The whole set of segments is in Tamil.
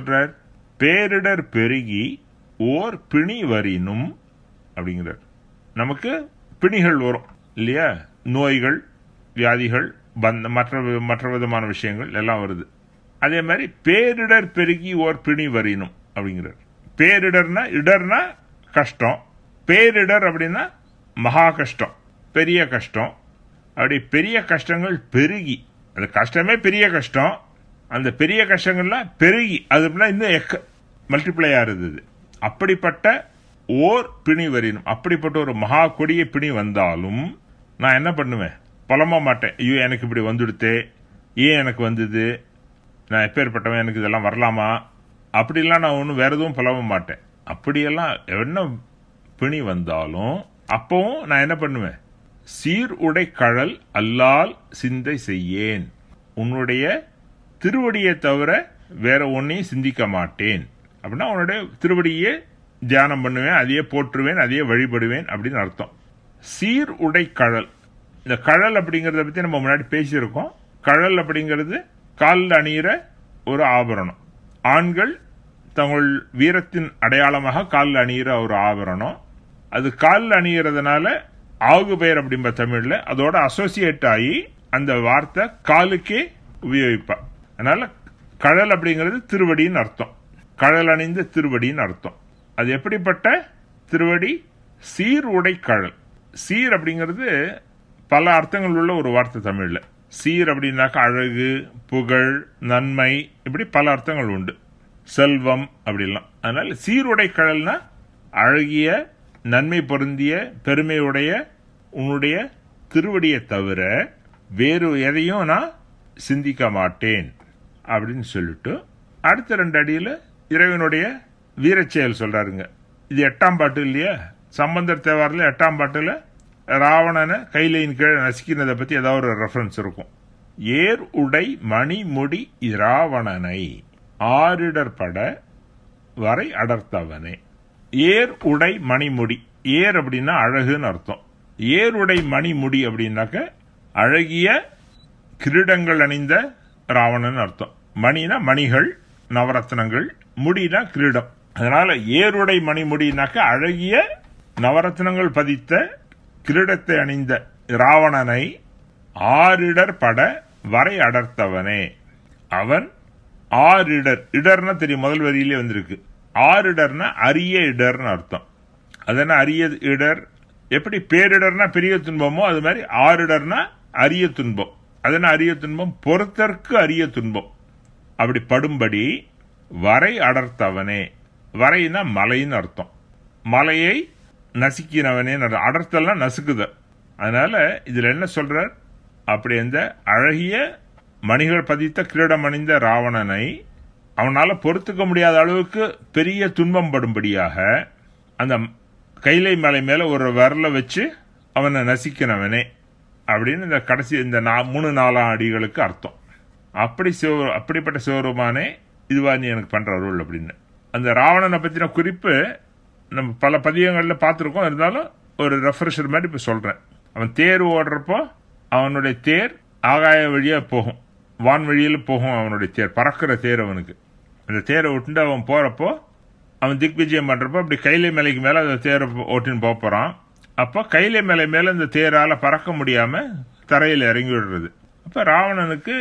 சொல்றார் பேரிடர் பெருகி ஓர் பிணி வரினும் அப்படிங்கிறார் நமக்கு பிணிகள் வரும் இல்லையா நோய்கள் வியாதிகள் பந்த மற்ற மற்ற விதமான விஷயங்கள் எல்லாம் வருது அதே மாதிரி பேரிடர் பெருகி ஓர் பிணி வரினும் அப்படிங்கிறார் பேரிடர்னா இடர்னா கஷ்டம் பேரிடர் அப்படின்னா மகா கஷ்டம் பெரிய கஷ்டம் அப்படி பெரிய கஷ்டங்கள் பெருகி அந்த கஷ்டமே பெரிய கஷ்டம் அந்த பெரிய கஷ்டங்கள்லாம் பெருகி அது இன்னும் எக்க மல்டிப்ளை ஆகுது இது. அப்படிப்பட்ட ஓர் பிணி வரினும் அப்படிப்பட்ட ஒரு மகா கொடிய பிணி வந்தாலும் நான் என்ன பண்ணுவேன் புலம்ப மாட்டேன் ஐயோ எனக்கு இப்படி வந்துடுத்தே ஏன் எனக்கு வந்தது நான் எப்பேற்பட்டவன் எனக்கு இதெல்லாம் வரலாமா அப்படிலாம் நான் ஒன்றும் வேற எதுவும் புலம்ப மாட்டேன் அப்படியெல்லாம் என்ன பிணி வந்தாலும் அப்பவும் நான் என்ன பண்ணுவேன் சீர் உடை கழல் அல்லால் சிந்தை செய்யேன் உன்னுடைய திருவடியை தவிர வேற ஒன்னையும் சிந்திக்க மாட்டேன் அப்படின்னா உன்னுடைய திருவடியே தியானம் பண்ணுவேன் அதையே போற்றுவேன் அதையே வழிபடுவேன் அப்படின்னு அர்த்தம் சீர் உடை கழல் இந்த கழல் அப்படிங்கறத பத்தி நம்ம முன்னாடி பேசியிருக்கோம் கழல் அப்படிங்கிறது காலில் அணியிற ஒரு ஆபரணம் ஆண்கள் தங்கள் வீரத்தின் அடையாளமாக காலில் அணியிற ஒரு ஆபரணம் அது காலில் அணியறதுனால ஆகு பெயர் அப்படிம்ப தமிழ்ல அதோட அசோசியேட் ஆகி அந்த வார்த்தை காலுக்கே உபயோகிப்பா அதனால கழல் அப்படிங்கிறது திருவடின்னு அர்த்தம் கழல் அணிந்த திருவடின்னு அர்த்தம் அது எப்படிப்பட்ட திருவடி சீர் உடை கழல் சீர் அப்படிங்கிறது பல அர்த்தங்கள் உள்ள ஒரு வார்த்தை தமிழ்ல சீர் அப்படின்னாக்கா அழகு புகழ் நன்மை இப்படி பல அர்த்தங்கள் உண்டு செல்வம் அப்படிலாம் அதனால சீருடை கழல்னா அழகிய நன்மை பொருந்திய பெருமையுடைய உன்னுடைய திருவடியை தவிர வேறு எதையும் நான் சிந்திக்க மாட்டேன் அப்படின்னு சொல்லிட்டு அடுத்த ரெண்டு அடியில் இறைவனுடைய வீரச்செயல் சொல்றாருங்க இது எட்டாம் பாட்டு இல்லையா சம்பந்தர் தேவாரில் எட்டாம் பாட்டுல ராவணனை கைலையின் கீழே நசுக்கினதை பத்தி ஏதாவது ஒரு ரெஃபரன்ஸ் இருக்கும் ஏர் உடை மணிமுடி இராவணனை ஆரிடற்பட வரை அடர்த்தவனே ஏர் உடை மணிமுடி ஏர் அப்படின்னா அழகுன்னு அர்த்தம் ஏர் உடை மணிமுடி அப்படின்னாக்க அழகிய கிரீடங்கள் அணிந்த ராவணன் அர்த்தம் மணினா மணிகள் நவரத்னங்கள் முடினா கிரீடம் அதனால ஏருடை மணிமுடினாக்க அழகிய நவரத்னங்கள் பதித்த கிரீடத்தை அணிந்த ராவணனை ஆரிடர் பட வரை அடர்த்தவனே அவன் ஆரிடர் இடர்னா தெரியும் முதல் வரியிலே வந்திருக்கு ஆரிடர்னா அரிய இடர்னு அர்த்தம் அதனா அரிய இடர் எப்படி பேரிடர்னா பெரிய துன்பமோ அது மாதிரி ஆரிடர்னா அரிய துன்பம் அதனா அரிய துன்பம் பொறுத்தற்கு அரிய துன்பம் அப்படி படும்படி வரை அடர்த்தவனே வரைனா மலைன்னு அர்த்தம் மலையை நசுக்கினவனே அடர்த்தெல்லாம் நசுக்குத அதனால இதுல என்ன சொல்றார் அப்படி அந்த அழகிய மணிகள் பதித்த கிரீடம் அணிந்த ராவணனை அவனால பொறுத்துக்க முடியாத அளவுக்கு பெரிய துன்பம் படும்படியாக அந்த கைலை மலை மேல ஒரு விரல வச்சு அவனை நசிக்கினவனே அப்படின்னு இந்த கடைசி இந்த நா- மூணு நாலாம் அடிகளுக்கு அர்த்தம் அப்படி சிவ அப்படிப்பட்ட சிவருமானே இதுவா நீ எனக்கு பண்ற அருள் அப்படின்னு அந்த ராவணனை பத்தின குறிப்பு நம்ம பல பதியங்கள்ல பார்த்துருக்கோம் இருந்தாலும் ஒரு ரெஃப்ரெஷர் மாதிரி இப்ப சொல்றேன் அவன் தேர் ஓடுறப்போ அவனுடைய தேர் ஆகாய வழியா போகும் வான் வழியில போகும் அவனுடைய தேர் பறக்கிற தேர் அவனுக்கு அந்த தேரை விட்டுட்டு அவன் போறப்போ அவன் திக்விஜயம் பண்றப்போ அப்படி கைலை மலைக்கு மேல அந்த தேரை ஓட்டின்னு போக போறான் அப்போ கைலை மலை மேல இந்த தேரால பறக்க முடியாம தரையில் இறங்கி விடுறது அப்ப ராவணனுக்கு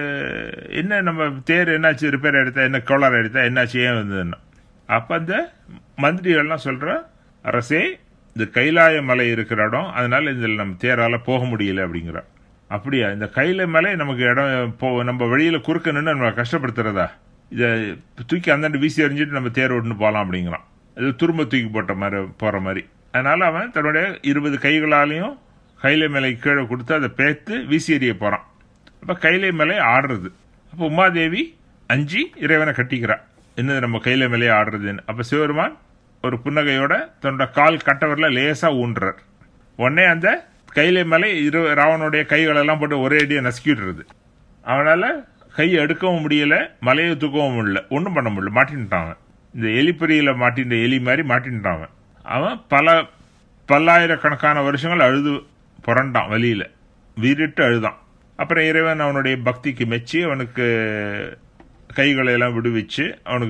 என்ன நம்ம தேர் என்னாச்சு ரிப்பேர் எடுத்தா என்ன கோளாறு எடுத்தா என்னாச்சு ஏன் வந்ததுன்னா அப்ப அந்த மந்திரிகள்லாம் சொல்ற அரசே இந்த கைலாய மலை இருக்கிற இடம் அதனால இதில் நம்ம தேரால போக முடியல அப்படிங்கிற அப்படியா இந்த கையில மலை நமக்கு இடம் போ நம்ம வழியில குறுக்க நின்று நம்ம கஷ்டப்படுத்துறதா இதை தூக்கி அந்தாண்டு வீசி எறிஞ்சிட்டு நம்ம தேர் ஓட்டுன்னு போகலாம் அப்படிங்கிறான் இது துரும்ப தூக்கி போட்ட மாதிரி போற மாதிரி அதனால அவன் தன்னுடைய இருபது கைகளாலையும் கைலை மலை கீழே கொடுத்து அதை பேத்து வீசி எறிய போறான் அப்ப கைலை மலை ஆடுறது அப்ப உமாதேவி அஞ்சி இறைவனை கட்டிக்கிறா என்னது நம்ம கையில மேலே ஆடுறதுன்னு அப்ப சிவருமான் ஒரு புன்னகையோட தன்னோட கால் கட்டவரில் லேசா ஊன்றார் உடனே அந்த கையில மேலே இரு ராவனுடைய கைகளெல்லாம் போட்டு ஒரே அடியை நசுக்கிடுறது அவனால கையை எடுக்கவும் முடியல மலையை தூக்கவும் முடியல ஒன்றும் பண்ண முடியல மாட்டின்ட்டான் அவன். இந்த எலிப்பொறியில மாட்டின்ற எலி மாதிரி மாட்டின்ட்டான் அவன் அவன் பல பல்லாயிரக்கணக்கான வருஷங்கள் அழுது புரண்டான் வழியில வீறிட்டு அழுதான் அப்புறம் இறைவன் அவனுடைய பக்திக்கு மெச்சி அவனுக்கு கைகளை எல்லாம் விடுவிச்சு அவனுக்கு